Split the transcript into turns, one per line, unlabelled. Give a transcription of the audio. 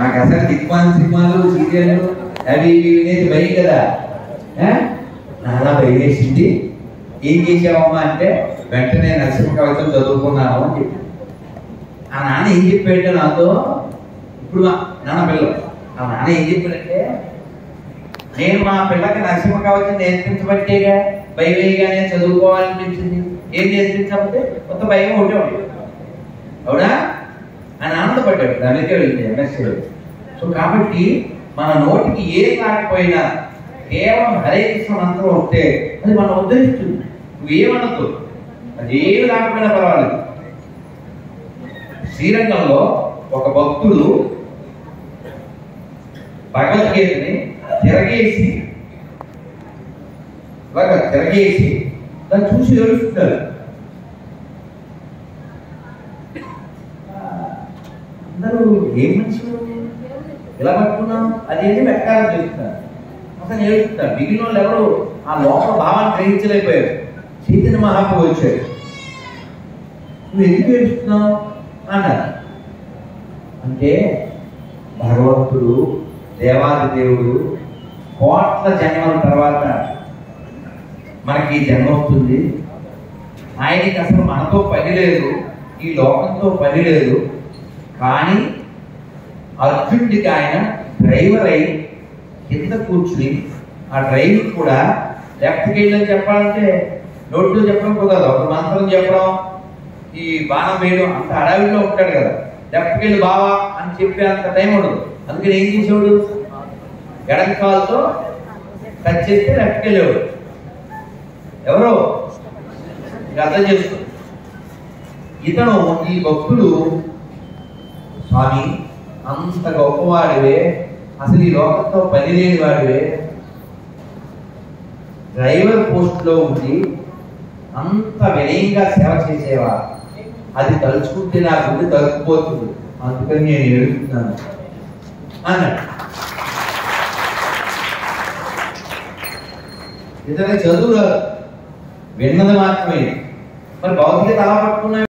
నాకు అసలు దిక్మాల సినిమాలు సీరియళ్ళు అవి ఇవి వినేది భయం కదా ఆ? నాన్న భయం వేసింది ఏం చేసావమ్మా అంటే వెంటనే నరసింహ కవచం చదువుకున్నాను అని చెప్పి ఆ నాన్న ఏం చెప్పాడు నాతో ఇప్పుడు మా నాన్న పిల్లలు ఆ నాన్న ఏం చెప్పాడంటే నేను మా పిల్లకి నరసింహ కవచం నేర్పించబట్టేగా భయవేగా నేను చదువుకోవాలనిపించింది ఏం నేర్పించకపోతే కొత్త భయం ఒకటే ఉంది అవునా ఆయన ఆనందపడ్డాడు దానికే వెళ్ళింది ఎంఎస్సీ సో కాబట్టి మన నోటికి ఏం రాకపోయినా కేవలం హరే కృష్ణ మంత్రం వస్తే అది మనం ఉద్ధరిస్తుంది నువ్వేమనద్దు అది ఏమి రాకపోయినా పర్వాలేదు శ్రీరంగంలో ఒక భక్తుడు భగవద్గీతని తిరగేసి అలాగా తిరగేసి దాన్ని చూసి ఏడుస్తున్నారు అందరూ ఏం మనుషులు ఇలా పట్టుకున్నాం అదేంటి వెక్కారం చేస్తున్నారు అతను ఏడుస్తున్నారు మిగిలిన వాళ్ళు ఎవరు ఆ లోపల భావాన్ని గ్రహించలేకపోయారు చైతన్య మహాప్రభు వచ్చాడు నువ్వు ఎందుకు ఏడుస్తున్నావు అన్నారు అంటే భగవంతుడు దేవాది దేవుడు కోట్ల జన్మల తర్వాత మనకి ఈ జన్మ వస్తుంది ఆయనకి అసలు మనతో పని లేదు ఈ లోకంతో పని లేదు కానీ అర్జునుడికి ఆయన డ్రైవర్ అయి కింద కూర్చుని ఆ డ్రైవర్ కూడా లెఫ్ట్కి వెళ్ళని చెప్పాలంటే నోట్లో చెప్పడం కుదరదు ఒక మంత్రం చెప్పడం ఈ బాణం వేయడం అంత అడవిలో ఉంటాడు కదా లెఫ్ట్కి వెళ్ళి బావా అని చెప్పే అంత టైం ఉండదు అందుకని ఏం చేసేవాడు ఎడమ కాలుతో టచ్ చేస్తే లెఫ్ట్కి వెళ్ళేవాడు ఎవరో ఇది అర్థం చేసుకో ఇతను ఈ భక్తుడు స్వామి అంత గొప్పవాడివే అసలు ఈ లోకంతో పని లేని వాడివే డ్రైవర్ పోస్ట్ లో ఉండి అంత వినయంగా సేవ చేసేవా అది తలుచుకుంటే నా గుండె తలుపుపోతుంది అందుకని నేను ఏడుస్తున్నాను అన్నాడు ఇతని చదువు రాదు. విన్నది మాత్రమే మరి భౌతికత అలా పట్టుకున్నా